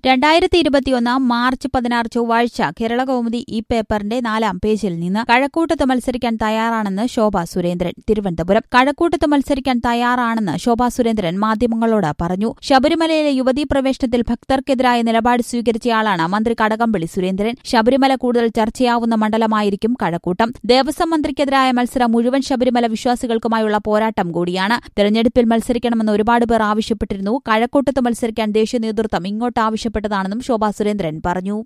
രണ്ടായിരത്തി ഇരുപത്തിയൊന്ന് മാർച്ച് പതിനാറ് ചൊവ്വാഴ്ച കേരള കൗമുദി ഈ പേപ്പറിന്റെ നാലാം പേജിൽ നിന്ന് കഴക്കൂട്ടത്ത് മത്സരിക്കാൻ തയ്യാറാണെന്ന് ശോഭ സുരേന്ദ്രൻ തിരുവനന്തപുരം കഴക്കൂട്ടത്ത് മത്സരിക്കാൻ തയ്യാറാണെന്ന് ശോഭ സുരേന്ദ്രൻ മാധ്യമങ്ങളോട് പറഞ്ഞു ശബരിമലയിലെ യുവതീ പ്രവേശനത്തിൽ ഭക്തർക്കെതിരായ നിലപാട് സ്വീകരിച്ചയാളാണ് മന്ത്രി കടകംപള്ളി സുരേന്ദ്രൻ ശബരിമല കൂടുതൽ ചർച്ചയാവുന്ന മണ്ഡലമായിരിക്കും കഴക്കൂട്ടം ദേവസ്വം മന്ത്രിക്കെതിരായ മത്സരം മുഴുവൻ ശബരിമല വിശ്വാസികൾക്കുമായുള്ള പോരാട്ടം കൂടിയാണ് തെരഞ്ഞെടുപ്പിൽ മത്സരിക്കണമെന്ന് ഒരുപാട് പേർ ആവശ്യപ്പെട്ടിരുന്നു കഴക്കൂട്ടത്ത് മത്സരിക്കാൻ ദേശീയ നേതൃത്വം ഇങ്ങോട്ട് ആവശ്യപ്പെട്ടതാണെന്നും ശോഭാ സുരേന്ദ്രൻ പറഞ്ഞു